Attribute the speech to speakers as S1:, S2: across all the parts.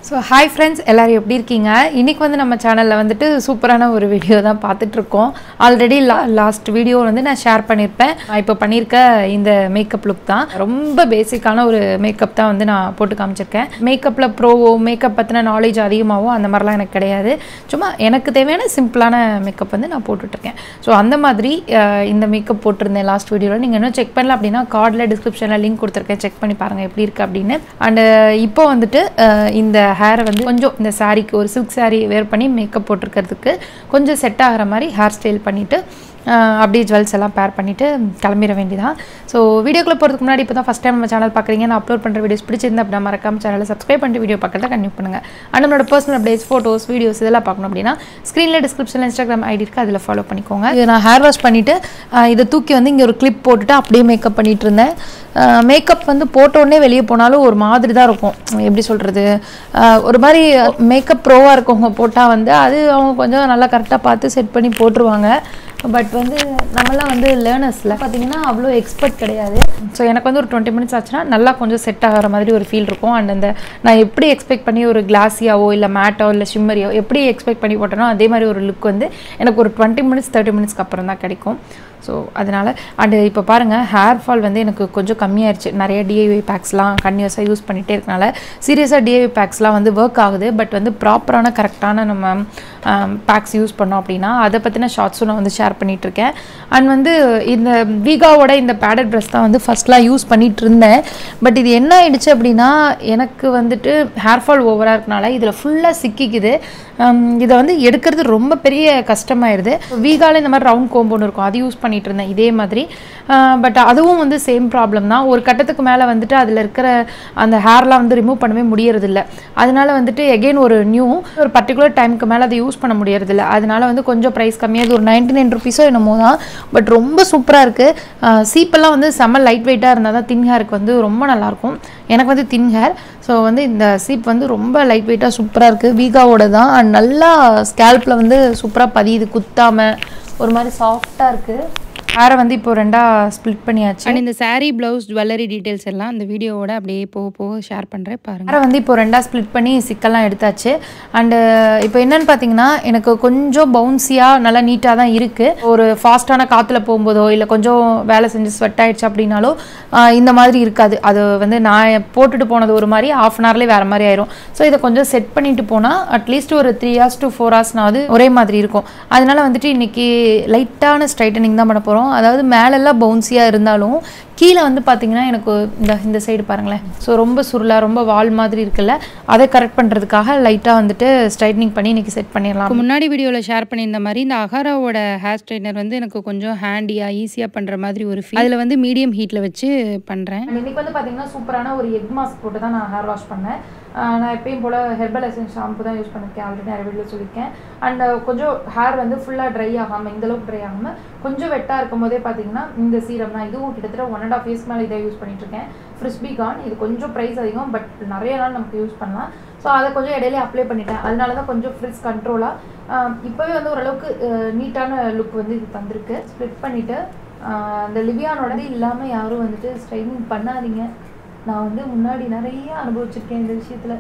S1: so hi friends எல்லோரும் எப்படி இருக்கீங்க இன்றைக்கி வந்து நம்ம சேனலில் வந்துட்டு சூப்பரான ஒரு வீடியோ தான் பார்த்துட்ருக்கோம் ஆல்ரெடி லா லாஸ்ட் வீடியோ வந்து நான் ஷேர் பண்ணியிருப்பேன் நான் இப்போ பண்ணியிருக்க இந்த மேக்கப் லுக் தான் ரொம்ப பேசிக்கான ஒரு மேக்கப் தான் வந்து நான் போட்டு காமிச்சிருக்கேன் மேக்கப்பில் ப்ரோவோ மேக்கப் பற்றின நாலேஜ் அதிகமாகவோ அந்த மாதிரிலாம் எனக்கு கிடையாது சும்மா எனக்கு தேவையான சிம்பிளான மேக்கப் வந்து நான் போட்டுட்ருக்கேன் ஸோ அந்த மாதிரி அஹ், இந்த மேக்கப் போட்டிருந்தேன் லாஸ்ட் வீடியோவில் நீங்கள் இன்னும் செக் பண்ணல அப்படின்னா கார்டில் டிஸ்கிரிப்ஷனில் லிங்க் கொடுத்துருக்கேன் செக் பண்ணி பாருங்கள் எப்படி இருக்குது அப்படின்னு அண்டு இப்போ வந்துட்டு அஹ், இந்த ஹேரை வந்து கொஞ்சம் இந்த சாரீக்கு ஒரு சில்க் saree வேர் பண்ணி மேக்கப் போட்டிருக்கிறதுக்கு கொஞ்சம் செட் ஆகிற மாதிரி ஹேர் ஸ்டைல் பண்ணிவிட்டு அப்படியே ஜுவல்ஸ் எல்லாம் பேர் பண்ணிவிட்டு கிளம்பிட வேண்டியதான் ஸோ வீடியோக்குள்ளே போகிறதுக்கு முன்னாடி இப்போ தான் ஃபஸ்ட் டைம் நம்ம சேனல் பார்க்குறீங்க நான் அப்லோட் பண்ணுற வீடியோஸ் பிடிச்சிருந்தா அப்படின்னா மறக்காம சேனலை சப்ஸ்கிரைப் பண்ணிட்டு வீடியோ பார்க்கறத கண்டிப்பாக பண்ணுங்கள் அண்ட் நம்மளோட பர்சனல் அப்டேட்ஸ் ஃபோட்டோஸ் வீடியோஸ் இதெல்லாம் பார்க்கணும் அப்படின்னா ஸ்க்ரீனில் டிஸ்கிரிப்ஷனில் இன்ஸ்டாகிராம் ஐடி இருக்குது அதில் ஃபாலோ பண்ணிக்கோங்க இது நான் ஹேர் வாஷ் பண்ணிவிட்டு இதை தூக்கி வந்து இங்கே ஒரு கிளிப் போட்டுட்டு அப்படியே மேக்கப் பண்ணிட்டு இருந்தேன் மேக்கப் வந்து போட்ட உடனே வெளியே போனாலும் ஒரு மாதிரி தான் இருக்கும் எப்படி சொல்கிறது ஒரு மாதிரி மேக்கப் ப்ரோவாக இருக்கவங்க போட்டால் வந்து அது அவங்க கொஞ்சம் நல்லா கரெக்டாக பார்த்து செட் பண்ணி போட்டுருவாங்க பட் வந்து நம்மலாம் வந்து லேர்னர்ஸில் பார்த்தீங்கன்னா அவ்வளோ எக்ஸ்பர்ட் கிடையாது ஸோ எனக்கு வந்து ஒரு டுவெண்ட்டி மினிட்ஸ் ஆச்சுன்னா நல்லா கொஞ்சம் செட் ஆகிற மாதிரி ஒரு ஃபீல் இருக்கும் அண்ட் அந்த நான் எப்படி எக்ஸ்பெக்ட் பண்ணி ஒரு கிளாஸியாவோ இல்லை மேட்டோ இல்லை ஷிம்மரியோ எப்படி எக்ஸ்பெக்ட் பண்ணி போட்டேனோ அதே மாதிரி ஒரு லுக் வந்து எனக்கு ஒரு டுவெண்ட்டி மினிட்ஸ் தேர்ட்டி மினிட்ஸ்க்கு அப்புறம் தான் கிடைக்கும் ஸோ அதனால் அண்டு இப்போ பாருங்கள் ஹேர் ஃபால் வந்து எனக்கு கொஞ்சம் கம்மியாயிருச்சு நிறைய டிஐவி பேக்ஸ்லாம் கன்யூஸாக யூஸ் பண்ணிகிட்டே இருக்கனால சீரியஸாக டிஐவி பேக்ஸ்லாம் வந்து ஒர்க் ஆகுது பட் வந்து ப்ராப்பரான கரெக்டான நம்ம பேக்ஸ் யூஸ் பண்ணோம் அப்படின்னா அதை பற்றின ஷார்ட்ஸும் நான் வந்து ஷேர் பண்ணிகிட்டு இருக்கேன் அண்ட் வந்து இந்த வீகாவோட இந்த பேடட் ப்ரெஸ் தான் வந்து ஃபஸ்ட்லாம் யூஸ் பண்ணிகிட்டு இருந்தேன் பட் இது என்ன ஆயிடுச்சு அப்படின்னா எனக்கு வந்துட்டு ஹேர் ஃபால் ஓவராக இருக்கனால இதில் ஃபுல்லாக சிக்கிக்குது ஹம், இதை வந்து எடுக்கிறது ரொம்ப பெரிய கஷ்டமாயிருது வீகால இந்த மாதிரி ரவுண்ட் கோம்பவுண்ட் இருக்கும் அது யூஸ் பண்ணிட்டு இருந்தேன் இதே மாதிரி பட் அதுவும் வந்து சேம் ப்ராப்ளம் தான் ஒரு கட்டத்துக்கு மேலே வந்துட்டு அதில் இருக்கிற அந்த ஹேர்லாம் வந்து ரிமூவ் பண்ணவே முடியறதில்ல அதனால வந்துட்டு எகெயின் ஒரு நியூ ஒரு பர்டிகுலர் டைமுக்கு மேலே அதை யூஸ் பண்ண முடியறதில்ல அதனால வந்து கொஞ்சம் ப்ரைஸ் கம்மியாக ஒரு நைன்டி நைன் ருபீஸோ என்னமோ தான் பட் ரொம்ப சூப்பராக இருக்குது சீப்பெல்லாம் வந்து செம்ம லைட் வெயிட்டாக இருந்தால் தான் தின் ஹேருக்கு வந்து ரொம்ப நல்லாயிருக்கும் எனக்கு வந்து தின் ஹேர் ஸோ வந்து இந்த சீப் வந்து ரொம்ப லைட் வெயிட்டாக சூப்பராக இருக்குது வீகாவோட தான் and நல்லா ஸ்கேல்பில் வந்து சூப்பராக பதியுது குத்தாமல் ஒரு மாதிரி சாஃப்டாக இருக்குது ஹேரை வந்து இப்போ ரெண்டாக ஸ்ப்ளிட் பண்ணியாச்சு
S2: அண்ட் இந்த saree ப்ளவுஸ் ஜுவல்லரி டீட்டெயில்ஸ் எல்லாம் இந்த வீடியோவோட அப்படியே போக போக ஷேர் பண்ணுறேன் பாருங்க
S1: ஹேரை வந்து இப்போ ரெண்டாக ஸ்ப்ளிட் பண்ணி சிக்கெல்லாம் எடுத்தாச்சு அண்டு இப்போ என்னன்னு பார்த்தீங்கன்னா எனக்கு கொஞ்சம் பவுன்சியாக நல்லா நீட்டாக தான் இருக்குது ஒரு ஃபாஸ்ட்டான காற்றுல போகும்போதோ இல்லை கொஞ்சம் வேலை செஞ்சு ஸ்வெட் ஆயிடுச்சு அப்படின்னாலோ ஆஹ் இந்த மாதிரி இருக்காது அது வந்து நான் போட்டுட்டு போனது ஒரு மாதிரி ஆஃப் அன் ஹவர்லேயே வேறு மாதிரி ஆயிரும் ஸோ இதை கொஞ்சம் செட் பண்ணிட்டு போனால் அட்லீஸ்ட் ஒரு த்ரீ ஹவர்ஸ் டு ஃபோர் ஹவர்ஸ்னாவது ஒரே மாதிரி இருக்கும் அதனால வந்துட்டு இன்னைக்கு லைட்டான ஸ்ட்ரைட்டனிங் தான் பண்ண போகிறோம் அதாவது மேலெல்லாம் பவுன்சியாக இருந்தாலும் கீழே வந்து பார்த்தீங்கன்னா எனக்கு இந்த இந்த சைடு பாருங்களேன் ஸோ ரொம்ப சுருளா ரொம்ப வால் மாதிரி இருக்குல்ல அதை கரெக்ட் பண்ணுறதுக்காக லைட்டாக வந்துட்டு ஸ்ட்ரைட்னிங் பண்ணி இன்னைக்கு செட் பண்ணிடலாம்
S2: இப்போ முன்னாடி வீடியோவில் ஷேர் பண்ணியிருந்த மாதிரி இந்த அகாராவோட ஹேர் ஸ்ட்ரைட்னர் வந்து எனக்கு கொஞ்சம் ஹேண்டியாக ஈஸியாக பண்ணுற மாதிரி ஒரு ஃபீல் அதில் வந்து மீடியம் ஹீட்டில் வச்சு பண்ணுறேன்
S1: And இன்னைக்கு வந்து பார்த்தீங்கன்னா சூப்பரான ஒரு எக் மாஸ்க் போட்டு தான் நான் ஹேர் வாஷ் பண்ணேன் ஆஹ் நான் எப்பயும் போல் ஹெர்பல் எசன்ஸ் ஷாம்பு தான் யூஸ் பண்ணியிருக்கேன் ஆல்ரெடி நிறைய வீடியோ சொல்லியிருக்கேன் அண்ட் கொஞ்சம் ஹேர் வந்து ஃபுல்லாக ட்ரை ஆகாமல் இந்த அளவுக்கு ட்ரை ஆகாமல் கொஞ்சம் வெட்டாக இருக்கும் போதே பார்த்தீங்கன்னா இந்த சீரம் தான் இதுவும் கிட்டத்தட்ட ஒன் அண்ட் ஆஃப் இயர்ஸ் மேலே இதை யூஸ் பண்ணிட்டு இருக்கேன் ஃப்ரிஸ்பி கான் இது கொஞ்சம் ப்ரைஸ் அதிகம் பட் நிறைய நாள் நமக்கு யூஸ் பண்ணலாம் ஸோ அதை கொஞ்சம் இடையிலே அப்ளை பண்ணிட்டேன் அதனால தான் கொஞ்சம் ஃப்ரிஸ் கண்ட்ரோலாக இப்போவே வந்து ஓரளவுக்கு நீட்டான லுக் வந்து இது தந்திருக்கு ஸ்ப்ளிட் பண்ணிவிட்டு அந்த லிவியானோட இல்லாமல் யாரும் வந்துட்டு ஸ்ட்ரைனிங் பண்ணாதீங்க நான் வந்து முன்னாடி நிறைய அனுபவிச்சிருக்கேன் இந்த விஷயத்தில்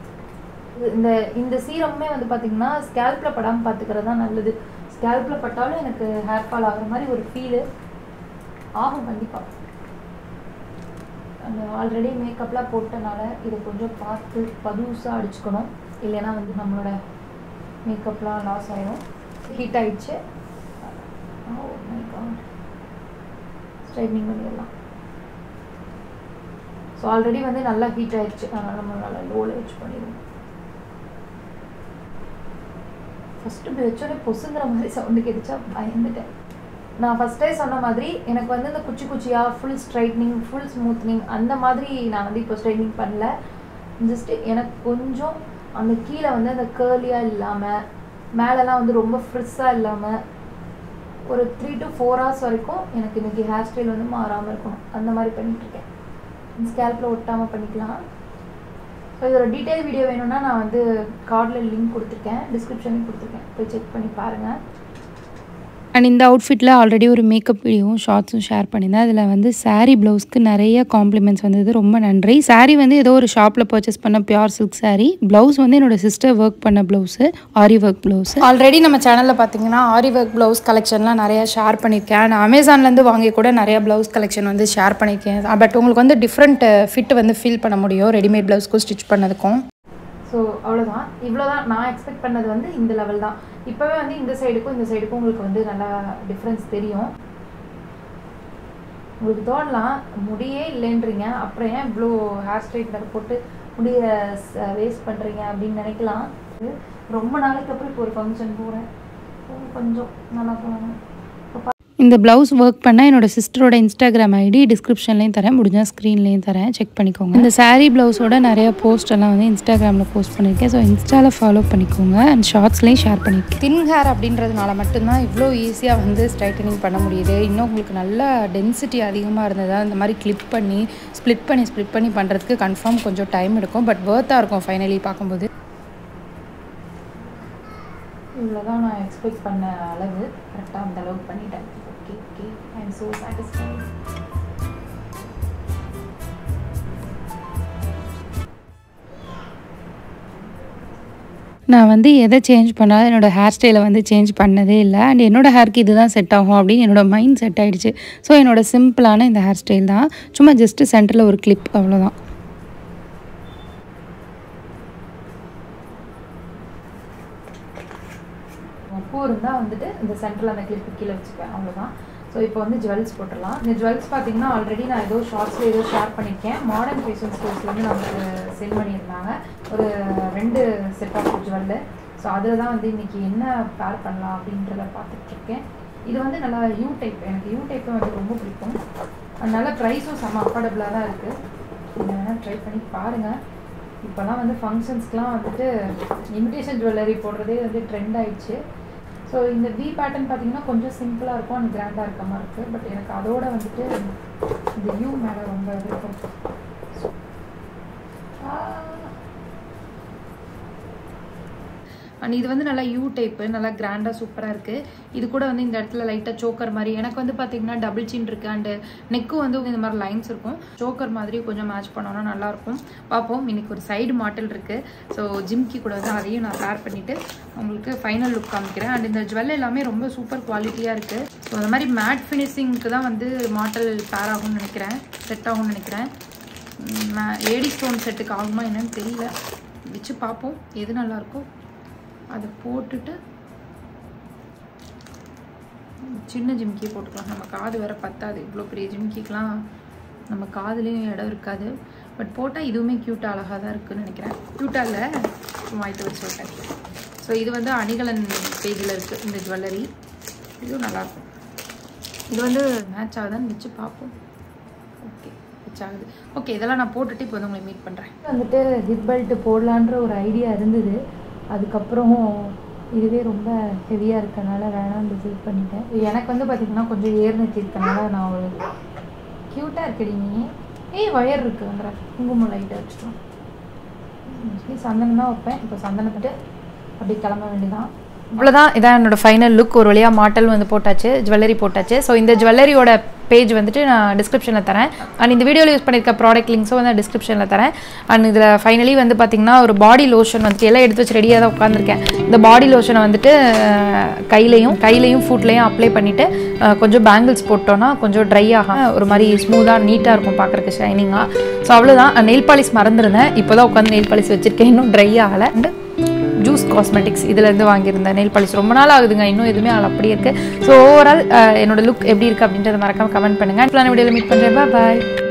S1: இந்த இந்த சீரமுமே வந்து பார்த்தீங்கன்னா ஸ்கேல்பில் படாமல் பார்த்துக்கிறது தான் நல்லது ஸ்கேல்பில் பட்டாலும் எனக்கு ஹேர் ஃபால் ஆகுற மாதிரி ஒரு ஃபீலு ஆகும் கண்டிப்பாக அந்த ஆல்ரெடி மேக்கப்லாம் போட்டனால இதை கொஞ்சம் பார்த்து பதுசாக அடிச்சுக்கணும் இல்லைன்னா வந்து நம்மளோட மேக்கப்லாம் லாஸ் ஆயிடும் ஹீட் ஆயிடுச்சு ஸ்ட்ரைட்னிங் பண்ணிடலாம் ஸோ ஆல்ரெடி வந்து நல்லா ஹீட் ஆயிடுச்சு அதனால் நம்ம நல்லா லோவில் வச்சு பண்ணிடுவோம் ஃபஸ்ட்டு இப்படி வச்சோடனே பொசுங்கிற மாதிரி சவுண்டு கேட்டுச்சா பயந்துட்டேன் நான் ஃபஸ்ட்டே சொன்ன மாதிரி எனக்கு வந்து இந்த குச்சி குச்சியாக ஃபுல் ஸ்ட்ரைட்னிங் ஃபுல் ஸ்மூத்னிங் அந்த மாதிரி நான் வந்து இப்போ ஸ்ட்ரைட்னிங் பண்ணல ஜஸ்ட்டு எனக்கு கொஞ்சம் அந்த கீழே வந்து அந்த கேர்லியாக இல்லாமல் மேலெலாம் வந்து ரொம்ப ஃப்ரிஸ்ஸாக இல்லாமல் ஒரு த்ரீ டு ஃபோர் ஹவர்ஸ் வரைக்கும் எனக்கு இன்னைக்கு ஹேர் ஸ்டைல் வந்து மாறாமல் இருக்கணும் அந்த மாதிரி பண்ணிகிட்ருக்கேன் ஸ்கேல்பில் ஒட்டாமல் பண்ணிக்கலாம் ஸோ இதோட டீட்டெயில் வீடியோ வேணும்னா நான் வந்து கார்டில் லிங்க் கொடுத்துருக்கேன் டிஸ்கிரிப்ஷன்லையும் கொடுத்துருக்கேன் போய் செக் பண்ணி பாருங்கள்
S2: அண்ட் இந்த அவுட்ஃபிட்டில் ஆல்ரெடி ஒரு மேக்கப் வீடியோவும் ஷார்ட்ஸும் ஷேர் பண்ணியிருந்தேன் அதில் வந்து saree ப்ளவுஸ்க்கு நிறைய காம்ப்ளிமெண்ட்ஸ் வந்தது ரொம்ப நன்றி saree வந்து ஏதோ ஒரு ஷாப்பில் பர்ச்சேஸ் பண்ண பியூர் சில்க் saree ப்ளவுஸ் வந்து என்னோட சிஸ்டர் ஒர்க் பண்ண blouse aari work blouse
S1: already நம்ம சேனலில் பார்த்தீங்கன்னா ஆரி ஒர்க் ப்ளவுஸ் கலெக்ஷன்லாம் நிறைய ஷேர் பண்ணியிருக்கேன் நான் அமேசான்லேருந்து வாங்கி கூட நிறைய ப்ளவுஸ் கலெக்ஷன் வந்து ஷேர் பண்ணியிருக்கேன் பட் உங்களுக்கு வந்து டிஃப்ரெண்ட் ஃபிட் வந்து ஃபீல் பண்ண முடியும் ரெடிமேட் ப்ளவுஸ்க்கும் ஸ்டிச் பண்ணதுக்கும் ஸோ அவ்வளோதான் இவ்வளோ தான் நான் எக்ஸ்பெக்ட் பண்ணது வந்து இந்த லெவல் தான் இப்போவே வந்து இந்த சைடுக்கும் இந்த சைடுக்கும் உங்களுக்கு வந்து நல்லா டிஃப்ரென்ஸ் தெரியும் உங்களுக்கு தோணலாம் முடியே இல்லைன்றீங்க அப்புறம் ஏன் இவ்வளோ ஹேர் ஸ்ட்ரைட்னர் போட்டு முடிய வேஸ்ட் பண்ணுறீங்க அப்படின்னு நினைக்கலாம் இது ரொம்ப நாளைக்கு அப்புறம் இப்போ ஒரு ஃபங்க்ஷன் போகிறேன் கொஞ்சம் நல்லா போகணும்
S2: இந்த ப்ளவுஸ் ஒர்க் பண்ண என்னோட சிஸ்டரோட இன்ஸ்டாகிராம் ஐடி டிஸ்கிரிப்ஷன்லேயும் தரேன் முடிஞ்சால் ஸ்க்ரீன்லேயும் தரேன் செக் பண்ணிக்கோங்க இந்த saree ப்ளவுஸோட நிறைய போஸ்ட் எல்லாம் வந்து இன்ஸ்டாகிராமில் போஸ்ட் பண்ணியிருக்கேன் ஸோ இன்ஸ்டாவில் ஃபாலோ பண்ணிக்கோங்க அண்ட் ஷார்ட்ஸ்லேயும் ஷேர் பண்ணியிருக்கேன்
S1: தின் ஹேர் அப்படின்றதுனால மட்டும்தான் இவ்வளோ ஈஸியாக வந்து ஸ்ட்ரைட்டனிங் பண்ண முடியுது இன்னும் உங்களுக்கு நல்ல டென்சிட்டி அதிகமாக இருந்ததா இந்த மாதிரி கிளிப் பண்ணி ஸ்ப்ளிட் பண்ணி ஸ்ப்ளிட் பண்ணி பண்ணுறதுக்கு கன்ஃபார்ம் கொஞ்சம் டைம் எடுக்கும் பட் ஒர்த்தாக இருக்கும் ஃபைனலி பார்க்கும்போது இவ்வளோதான் நான் எக்ஸ்பெக்ட் பண்ண அளவு கரெக்டாக அந்த அளவுக்கு பண்ணிட்டேன் okay okay I am so satisfied
S2: நான் வந்து எதை சேஞ்ச் பண்ணாலும் என்னோட ஹேர் ஸ்டைலை வந்து சேஞ்ச் பண்ணதே இல்லை அண்ட் என்னோட ஹேருக்கு இதுதான் செட் ஆகும் அப்படின்னு என்னோட மைண்ட் செட் ஆயிடுச்சு ஸோ என்னோட சிம்பிளான இந்த ஹேர் ஸ்டைல் தான் சும்மா ஜஸ்ட் சென்டரில் ஒரு கிளிப் அவ்வளோதான்
S1: பூ இருந்தால் வந்துட்டு இந்த சென்டரில் அந்த கிளிப்பு கீழே வச்சுப்பேன் அவ்வளோதான் ஸோ இப்போ வந்து ஜுவல்ஸ் போட்டுடலாம் இந்த ஜுவல்ஸ் பார்த்தீங்கன்னா ஆல்ரெடி நான் ஏதோ ஷார்ட்ஸில் ஏதோ ஷேர் பண்ணியிருக்கேன் மாடர்ன் ஃபேஷன் ஸ்டோர்ஸ்லேருந்து நமக்கு சென்ட் பண்ணியிருந்தாங்க ஒரு ரெண்டு செட் ஆஃப் ஜுவல்லு ஸோ அதில் தான் வந்து இன்றைக்கி என்ன பேர் பண்ணலாம் அப்படின்றத பார்த்துட்ருக்கேன் இது வந்து நல்லா யூ டைப் எனக்கு யூ டைப்பு வந்து ரொம்ப பிடிக்கும் அதனால ப்ரைஸும் செம்ம அஃபோர்டபுளாக தான் இருக்குது நீங்கள் வேணால் ட்ரை பண்ணி பாருங்கள் இப்போல்லாம் வந்து ஃபங்க்ஷன்ஸ்க்குலாம் வந்துட்டு இமிடேஷன் ஜுவல்லரி போடுறதே வந்து ட்ரெண்ட் ஆயிடுச்சு ஸோ இந்த வி பேட்டர்ன் பார்த்தீங்கன்னா கொஞ்சம் சிம்பிளாக இருக்கும் அண்ட் கிராண்டாக இருக்க மாதிரி இருக்குது பட் எனக்கு அதோட வந்துட்டு இந்த யூ மேலே ரொம்ப விருப்பம் அண்ட் இது வந்து நல்லா யூ டைப்பு நல்லா கிராண்டாக சூப்பராக இருக்குது இது கூட வந்து இந்த இடத்துல லைட்டாக சோக்கர் மாதிரி எனக்கு வந்து பார்த்தீங்கன்னா டபுள் சின் இருக்குது அண்டு நெக்கும் வந்து இந்த மாதிரி லைன்ஸ் இருக்கும் சோக்கர் மாதிரி கொஞ்சம் மேட்ச் பண்ணோன்னா நல்லாயிருக்கும் பார்ப்போம் இன்னைக்கு ஒரு சைடு மாடல் இருக்குது ஸோ ஜிம்கி கூட வந்து அதையும் நான் பேர் பண்ணிவிட்டு உங்களுக்கு ஃபைனல் லுக் காமிக்கிறேன் அண்ட் இந்த ஜுவல் எல்லாமே ரொம்ப சூப்பர் குவாலிட்டியாக இருக்குது ஸோ அந்த மாதிரி மேட் ஃபினிஷிங்க்கு தான் வந்து மாடல் பேர் ஆகும்னு நினைக்கிறேன் செட் ஆகும்னு நினைக்கிறேன் ஏடி ஸ்டோன் செட்டுக்கு ஆகுமா என்னன்னு தெரியல வச்சு பார்ப்போம் எது நல்லாயிருக்கோ அதை போட்டுட்டு சின்ன ஜிம்கியை போட்டுக்கலாம் நம்ம காது வேற பத்தாது இவ்வளோ பெரிய ஜிம்கிக்கெலாம் நம்ம காதுலேயும் இடம் இருக்காது பட் போட்டால் இதுவுமே க்யூட்டாக அழகாக தான் இருக்குன்னு நினைக்கிறேன் க்யூட்டாக இல்லை வாய்ட்டு வச்சு விட்டேன் ஸோ இது வந்து அணிகலன் பேஜில் இருக்குது இந்த ஜுவல்லரி இதுவும் நல்லாயிருக்கும் இது வந்து மேட்ச் ஆகுதான்னு வச்சு பார்ப்போம் ஓகே மேட்ச் ஆகுது ஓகே இதெல்லாம் நான் போட்டுட்டு இப்போ வந்து உங்களை மீட் பண்ணுறேன் வந்துட்டு ஹிப் பெல்ட் போடலான்ற ஒரு ஐடியா இருந்தது அதுக்கப்புறம் இதுவே ரொம்ப ஹெவியாக இருக்கனால வேணாம் டிசைட் பண்ணிட்டேன் எனக்கு வந்து பார்த்திங்கன்னா கொஞ்சம் ஏர்நெத்தி இருக்கனால நான் ஒரு க்யூட்டாக இருக்கடி நீ ஏய் ஒயர் இருக்குங்கிற குங்குமம் லைட்டாக வச்சுட்டோம் மோஸ்ட்லி சந்தனம் தான் வைப்பேன் இப்போ சந்தனத்துட்டு அப்படி கிளம்ப வேண்டியதான் இவ்வளோதான் இதான் என்னோட ஃபைனல் லுக் ஒரு வழியாக மாட்டல் வந்து போட்டாச்சு ஜுவல்லரி போட்டாச்சு ஸோ இந்த ஜுவல்லரியோட பேஜ் வந்துட்டு நான் டிஸ்கிரிப்ஷனில் தரேன் அண்ட் இந்த வீடியோவில் யூஸ் பண்ணியிருக்க ப்ராடக்ட் லிங்க்ஸும் வந்து டிஸ்கிரிப்ஷனில் தரேன் அண்ட் இதில் ஃபைனலி வந்து பார்த்திங்கன்னா ஒரு பாடி லோஷன் வந்துட்டு எல்லாம் எடுத்து வச்சு ரெடியாக தான் உட்காந்துருக்கேன் இந்த பாடி லோஷனை வந்துட்டு அஹ், கையிலையும் கையிலையும் ஃபுட்லேயும் அப்ளை பண்ணிவிட்டு கொஞ்சம் பேங்கிள்ஸ் போட்டோன்னா கொஞ்சம் ட்ரை ஆகும் ஒரு மாதிரி ஸ்மூத்தாக நீட்டாக இருக்கும் பார்க்குறக்கு ஷைனிங்காக ஸோ அவ்வளோதான் நெயில் பாலிஷ் மறந்துருந்தேன் இப்போ தான் உட்காந்து நெயில் பாலிஷ் வச்சுருக்கேன் இன்னும் ட்ரை ஆகலை அண்ட் ஜூஸ் காஸ்மெட்டிக்ஸ் இதுலேருந்து வாங்கியிருந்தேன் நெயில் பாலிஷ் ரொம்ப நாள் ஆகுதுங்க இன்னும் எதுவுமே ஆள் அப்படியே இருக்குது ஸோ ஓவரால் என்னோட லுக் எப்படி இருக்குது அப்படின்றத மறக்காம கமெண்ட் பண்ணுங்கள் வீடியோவில் மீட் பண்ணுறேன் பாய்